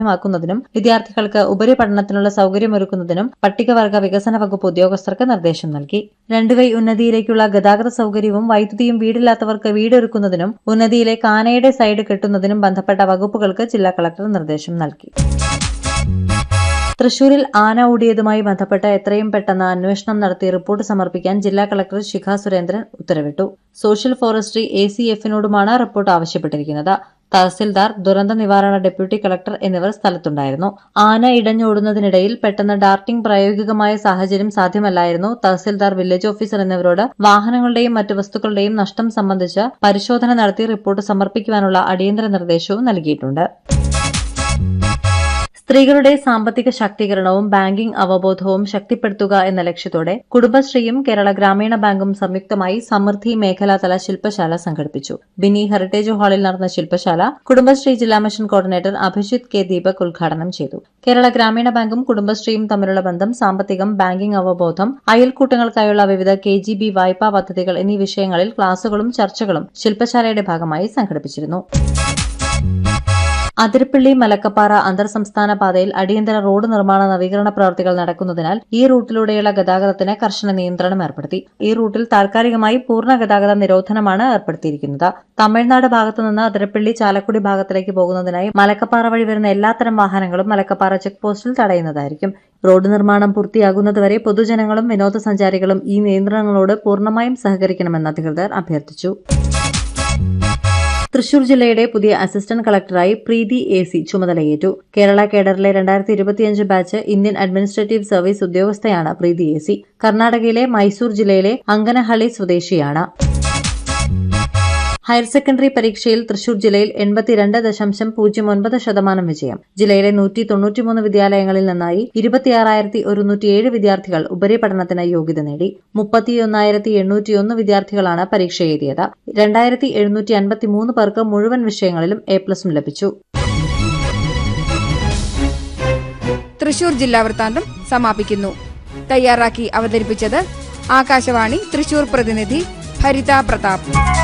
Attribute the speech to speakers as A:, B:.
A: ലഭ്യമാക്കുന്നതിനും വിദ്യാർത്ഥികൾക്ക് ഉപരിപഠനത്തിനുള്ള സൌകര്യമൊരുക്കുന്നതിനും പട്ടികവർഗ വികസന വകുപ്പ് ഉദ്യോഗസ്ഥർക്ക് നിർദ്ദേശം നൽകി രണ്ടുവൈ ഉന്നതിയിലേക്കുള്ള ഗതാഗത സൌകര്യവും വൈദ്യുതിയും വീടില്ലാത്തവർക്ക് വീടൊരുക്കുന്നതിനും ഉന്നതിയിലെ കാനയുടെ സൈഡ് കെട്ടുന്നതിനും ബന്ധപ്പെട്ട വകുപ്പുകൾക്ക് ജില്ലാ കളക്ടർ നിർദ്ദേശം നൽകി തൃശൂരിൽ ആന ഓടിയതുമായി ബന്ധപ്പെട്ട് എത്രയും പെട്ടെന്ന് അന്വേഷണം നടത്തി റിപ്പോർട്ട് സമർപ്പിക്കാൻ ജില്ലാ കളക്ടർ ശിഖ സുരേന്ദ്രൻ ഉത്തരവിട്ടു സോഷ്യൽ ഫോറസ്ട്രി എ സി എഫിനോടുമാണ് റിപ്പോർട്ട് ആവശ്യപ്പെട്ടിരിക്കുന്നത് തഹസിൽദാർ ദുരന്ത നിവാരണ ഡെപ്യൂട്ടി കളക്ടർ എന്നിവർ സ്ഥലത്തുണ്ടായിരുന്നു ആന ഇടഞ്ഞോടുന്നതിനിടയിൽ പെട്ടെന്ന് ഡാർട്ടിംഗ് പ്രായോഗികമായ സാഹചര്യം സാധ്യമല്ലായിരുന്നു തഹസിൽദാർ വില്ലേജ് ഓഫീസർ എന്നിവരോട് വാഹനങ്ങളുടെയും മറ്റു വസ്തുക്കളുടെയും നഷ്ടം സംബന്ധിച്ച് പരിശോധന നടത്തി റിപ്പോർട്ട് സമർപ്പിക്കുവാനുള്ള അടിയന്തര നിർദ്ദേശവും നൽകിയിട്ടുണ്ട് സ്ത്രീകളുടെ സാമ്പത്തിക ശാക്തീകരണവും ബാങ്കിംഗ് അവബോധവും ശക്തിപ്പെടുത്തുക എന്ന ലക്ഷ്യത്തോടെ കുടുംബശ്രീയും കേരള ഗ്രാമീണ ബാങ്കും സംയുക്തമായി സമൃദ്ധി മേഖലാതല ശില്പശാല സംഘടിപ്പിച്ചു ബിനി ഹെറിറ്റേജ് ഹാളിൽ നടന്ന ശില്പശാല കുടുംബശ്രീ ജില്ലാ mission coordinator Abhijith K Deepak ഉദ്ഘാടനം ചെയ്തു കേരള ഗ്രാമീണ ബാങ്കും കുടുംബശ്രീയും തമ്മിലുള്ള ബന്ധം സാമ്പത്തികം ബാങ്കിംഗ് അവബോധം അയൽക്കൂട്ടങ്ങൾക്കായുള്ള വിവിധ കെ ജി ബി വായ്പാ പദ്ധതികൾ എന്നീ വിഷയങ്ങളിൽ ക്ലാസുകളും ചർച്ചകളും ശില്പശാലയുടെ ഭാഗമായി സംഘടിപ്പിച്ചിരുന്നു അതിരപ്പള്ളി മലക്കപ്പാറ അന്തർ സംസ്ഥാന പാതയിൽ അടിയന്തര റോഡ് നിർമ്മാണ നവീകരണ പ്രവൃത്തികൾ നടക്കുന്നതിനാൽ ഈ റൂട്ടിലൂടെയുള്ള ഗതാഗതത്തിന് കർശന നിയന്ത്രണം ഏർപ്പെടുത്തി ഈ റൂട്ടിൽ താൽക്കാലികമായി പൂർണ്ണ ഗതാഗത നിരോധനമാണ് ഏർപ്പെടുത്തിയിരിക്കുന്നത് തമിഴ്നാട് ഭാഗത്തുനിന്ന് അതിരപ്പള്ളി ചാലക്കുടി ഭാഗത്തിലേക്ക് പോകുന്നതിനായി മലക്കപ്പാറ വഴി വരുന്ന എല്ലാത്തരം വാഹനങ്ങളും മലക്കപ്പാറ ചെക്ക് പോസ്റ്റിൽ തടയുന്നതായിരിക്കും റോഡ് നിർമ്മാണം പൂർത്തിയാകുന്നതുവരെ പൊതുജനങ്ങളും വിനോദസഞ്ചാരികളും ഈ നിയന്ത്രണങ്ങളോട് പൂർണ്ണമായും സഹകരിക്കണമെന്ന് അധികൃതർ അഭ്യർത്ഥിച്ചു തൃശൂർ ജില്ലയുടെ പുതിയ അസിസ്റ്റന്റ് കളക്ടറായി പ്രീതി എ സി ചുമതലയേറ്റു കേരള കേഡറിലെ രണ്ടായിരത്തി ഇരുപത്തിയഞ്ച് ബാച്ച് ഇന്ത്യൻ അഡ്മിനിസ്ട്രേറ്റീവ് സർവീസ് ഉദ്യോഗസ്ഥയാണ് പ്രീതി എ സി കർണാടകയിലെ മൈസൂർ ജില്ലയിലെ അങ്കനഹള്ളി സ്വദേശിയാണ് ഹയർ സെക്കൻഡറി പരീക്ഷയിൽ തൃശൂർ ജില്ലയിൽ എൺപത്തിരണ്ട് ദശാംശം പൂജ്യം ഒൻപത് ശതമാനം വിജയം ജില്ലയിലെ നൂറ്റി തൊണ്ണൂറ്റിമൂന്ന് വിദ്യാലയങ്ങളിൽ നിന്നായി ഇരുപത്തിയാറായിരത്തി ഒരുന്നൂറ്റിയേഴ് വിദ്യാർത്ഥികൾ ഉപരിപഠനത്തിന് യോഗ്യത നേടി മുപ്പത്തിയൊന്നായിരത്തി എണ്ണൂറ്റിയൊന്ന് വിദ്യാർത്ഥികളാണ് പരീക്ഷ എഴുതിയത് രണ്ടായിരത്തി എഴുന്നൂറ്റി അൻപത്തിമൂന്ന് പേർക്ക് മുഴുവൻ വിഷയങ്ങളിലും എ പ്ലസും ലഭിച്ചു
B: തൃശൂർ ജില്ലാ വൃത്താന്തം സമാപിക്കുന്നു തയ്യാറാക്കി അവതരിപ്പിച്ചത് ആകാശവാണി തൃശൂർ പ്രതിനിധി ഭരിത പ്രതാപ്